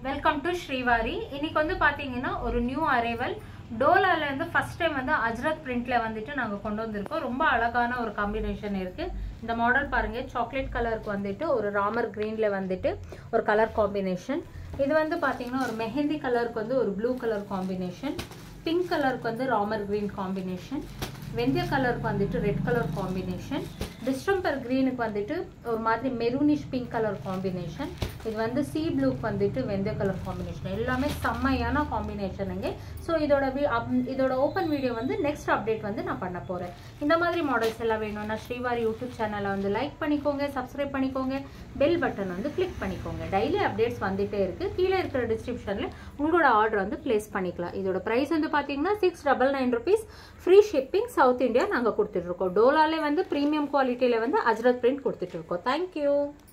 welcome to Srivari இன்னைக்கு வந்து பாத்தீங்கன்னா ஒரு நியூ அரைவல் டோலால இருந்து ஃபர்ஸ்ட் டைம் வந்து அஜ்ரத் பிரிண்ட்ல வந்துட்டு நாங்க கொண்டு வந்திருக்கோம் ரொம்ப அழகான ஒரு காம்பினேஷன் இருக்கு இந்த மாடல் பாருங்க சாக்லேட் கலருக்கு வந்துட்டு ஒரு ராமர் கிரீன்ல வந்துட்டு ஒரு கலர் காம்பினேஷன் இது வந்து பாத்தீங்கன்னா ஒரு மெஹந்தி கலருக்கு வந்து ஒரு ப்ளூ கலர் காம்பினேஷன் பிங்க் கலருக்கு வந்து ராமர் கிரீன் காம்பினேஷன் வெந்தய கலருக்கு வந்துட்டு ரெட் கலர் காம்பினேஷன் டிஸ்டம்பர் க்ரீனுக்கு வந்துட்டு ஒரு மாதிரி மெரூனிஷ் பிங்க் கலர் காம்பினேஷன் இது வந்து சீ ப்ளூக்கு வந்துட்டு வெந்தய கலர் காம்பினேஷன் எல்லாமே செம்மையான காம்பினேஷனுங்க ஸோ இதோட வி- அப்- இதோட ஓப்பன் வீடியோ வந்து நெக்ஸ்ட் அப்டேட் வந்து நான் பண்ண போகிறேன் இந்த மாதிரி மாடல்ஸ் எல்லாம் வேணும்னா ஸ்ரீவாரி யூடியூப் சேனலை வந்து லைக் பண்ணிக்கோங்க சப்ஸ்கிரைப் பண்ணிக்கோங்க பெல் பட்டன் வந்து கிளிக் பண்ணிக்கோங்க டெய்லி அப்டேட்ஸ் வந்துட்டே இருக்கு கீழே இருக்கிற டிஸ்கிரிப்ஷனில் உங்களோட ஆர்டர் வந்து பிளேஸ் பண்ணிக்கலாம் இதோட ப்ரைஸ் வந்து பார்த்தீங்கன்னா six double nine rupees free shipping south India நாங்கள் கொடுத்துட்ருக்கோம் டோலாலே வந்து ப்ரீமியம் குவாலிட்டியில் வந்து அஜ்ரத் பிரிண்ட் கொடுத்துட்ருக்கோம் தேங்க்யூ